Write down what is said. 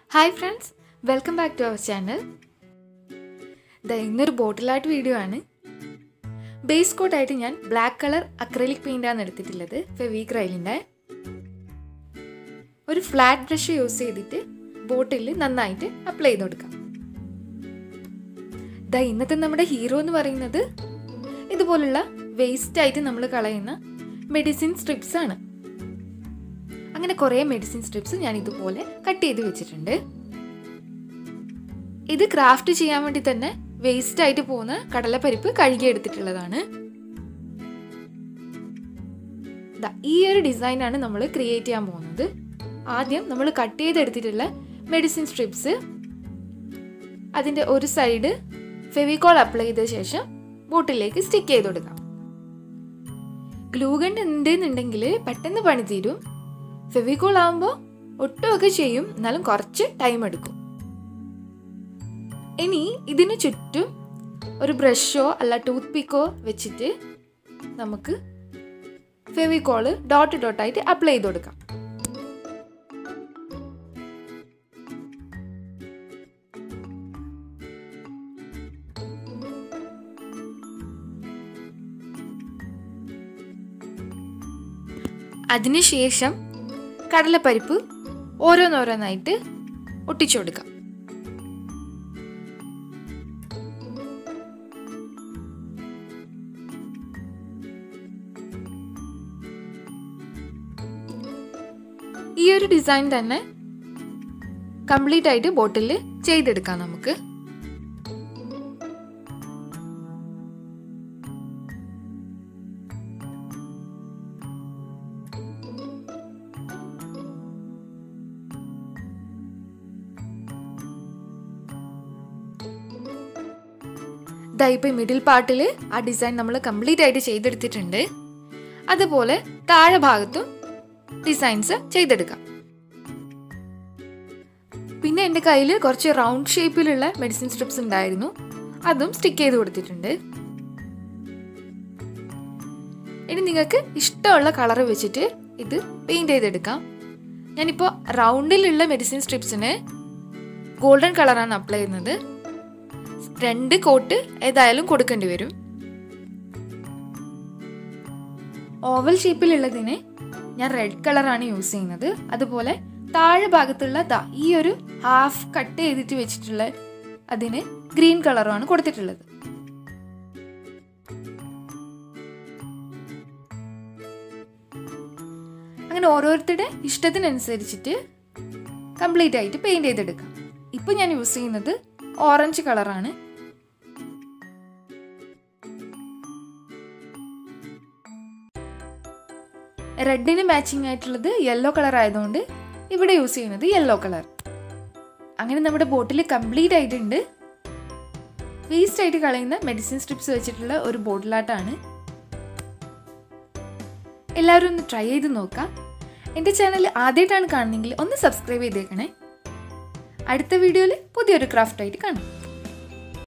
hi friends welcome back to our channel the ഇന്നൊരു ബോട്ടിലായിട്ട് video ആണ് ബേസ് കോട്ടായിട്ട് ഞാൻ ബ്ലാക്ക് കളർ അക്രലിക് പെയിൻ്റാണ് എടുത്തിട്ടുള്ളത് ഫെവിക്രൈലിൻ്റെ ഒരു ഫ്ലാറ്റ് ബ്രഷ് യൂസ് ചെയ്തിട്ട് ബോട്ടിൽ നന്നായിട്ട് അപ്ലൈ ചെയ്ത് കൊടുക്കാം ദ ഇന്നത്തെ നമ്മുടെ ഹീറോ എന്ന് പറയുന്നത് ഇതുപോലുള്ള വേസ്റ്റ് ആയിട്ട് നമ്മൾ കളയുന്ന മെഡിസിൻ സ്ട്രിപ്സ് ആണ് അങ്ങനെ കുറേ മെഡിസിൻ സ്ട്രിപ്സ് ഞാൻ ഇതുപോലെ കട്ട് ചെയ്ത് വെച്ചിട്ടുണ്ട് ഇത് ക്രാഫ്റ്റ് ചെയ്യാൻ വേണ്ടി തന്നെ വേസ്റ്റ് ആയിട്ട് പോകുന്ന കടലപ്പരിപ്പ് കഴുകി എടുത്തിട്ടുള്ളതാണ് ദാ ഈ ഒരു ഡിസൈനാണ് നമ്മൾ ക്രിയേറ്റ് ചെയ്യാൻ പോകുന്നത് ആദ്യം നമ്മൾ കട്ട് ചെയ്തെടുത്തിട്ടുള്ള മെഡിസിൻ സ്ട്രിപ്സ് അതിൻ്റെ ഒരു സൈഡ് ഫെവിക്കോൾ അപ്ലൈ ചെയ്ത ശേഷം ബോട്ടിലേക്ക് സ്റ്റിക്ക് ചെയ്ത് കൊടുക്കാം ഗ്ലൂഗൺ ഉണ്ടെന്നുണ്ടെങ്കിൽ പെട്ടെന്ന് പണി തീരും ഫെവിക്കോൾ ആകുമ്പോൾ ഒട്ടുമൊക്കെ ചെയ്യും എന്നാലും കുറച്ച് ടൈം എടുക്കും ഇനി ഇതിന് ചുറ്റും ഒരു ബ്രഷോ അല്ല ടൂത്ത് പിക്കോ വെച്ചിട്ട് നമുക്ക് ഫെവിക്കോള് ഡോട്ട് ഡോട്ടായിട്ട് അപ്ലൈ ചെയ്ത് കൊടുക്കാം അതിനുശേഷം കടലപ്പരിപ്പ് ഓരോന്നോരോന്നായിട്ട് ഒട്ടിച്ചു കൊടുക്കാം ഈ ഒരു ഡിസൈൻ തന്നെ കംപ്ലീറ്റ് ആയിട്ട് ബോട്ടിൽ ചെയ്തെടുക്കാം നമുക്ക് ദാ ഇപ്പം മിഡിൽ പാർട്ടിൽ ആ ഡിസൈൻ നമ്മൾ കംപ്ലീറ്റ് ആയിട്ട് ചെയ്തെടുത്തിട്ടുണ്ട് അതുപോലെ താഴെ ഭാഗത്തും ഡിസൈൻസ് ചെയ്തെടുക്കാം പിന്നെ എൻ്റെ കയ്യിൽ കുറച്ച് റൗണ്ട് ഷേപ്പിലുള്ള മെഡിസിൻ സ്ട്രിപ്സ് ഉണ്ടായിരുന്നു അതും സ്റ്റിക്ക് ചെയ്ത് കൊടുത്തിട്ടുണ്ട് ഇനി നിങ്ങൾക്ക് ഇഷ്ടമുള്ള കളർ വെച്ചിട്ട് ഇത് പെയിൻറ് ചെയ്തെടുക്കാം ഞാനിപ്പോൾ റൗണ്ടിലുള്ള മെഡിസിൻ സ്ട്രിപ്സിന് ഗോൾഡൻ കളറാണ് അപ്ലൈ ചെയ്യുന്നത് രണ്ട് കോട്ട് ഏതായാലും കൊടുക്കേണ്ടി വരും ഓവൽ ഷേപ്പിലുള്ളതിന് ഞാൻ റെഡ് കളറാണ് യൂസ് ചെയ്യുന്നത് അതുപോലെ താഴെ ഭാഗത്തുള്ള ദാ ഈ ഒരു ഹാഫ് കട്ട് ചെയ്തിട്ട് വെച്ചിട്ടുള്ള അതിന് ഗ്രീൻ കളറുമാണ് കൊടുത്തിട്ടുള്ളത് അങ്ങനെ ഓരോരുത്തരുടെ ഇഷ്ടത്തിനനുസരിച്ചിട്ട് കംപ്ലീറ്റ് ആയിട്ട് പെയിൻറ് ചെയ്തെടുക്കാം ഇപ്പം ഞാൻ യൂസ് ചെയ്യുന്നത് ഓറഞ്ച് കളറാണ് റെഡിന് മാച്ചിങ് ആയിട്ടുള്ളത് യെല്ലോ കളർ ആയതുകൊണ്ട് ഇവിടെ യൂസ് ചെയ്യുന്നത് യെല്ലോ കളർ അങ്ങനെ നമ്മുടെ ബോട്ടിൽ കംപ്ലീറ്റ് ആയിട്ടുണ്ട് വേസ്റ്റ് ആയിട്ട് കളയുന്ന മെഡിസിൻ സ്ട്രിപ്സ് വെച്ചിട്ടുള്ള ഒരു ബോട്ടിലാട്ടാണ് എല്ലാവരും ഒന്ന് ട്രൈ ചെയ്ത് നോക്കാം എൻ്റെ ചാനൽ ആദ്യമായിട്ടാണ് കാണുന്നതെങ്കിൽ ഒന്ന് സബ്സ്ക്രൈബ് ചെയ്തേക്കണേ അടുത്ത വീഡിയോയിൽ പുതിയൊരു ക്രാഫ്റ്റായിട്ട് കാണാം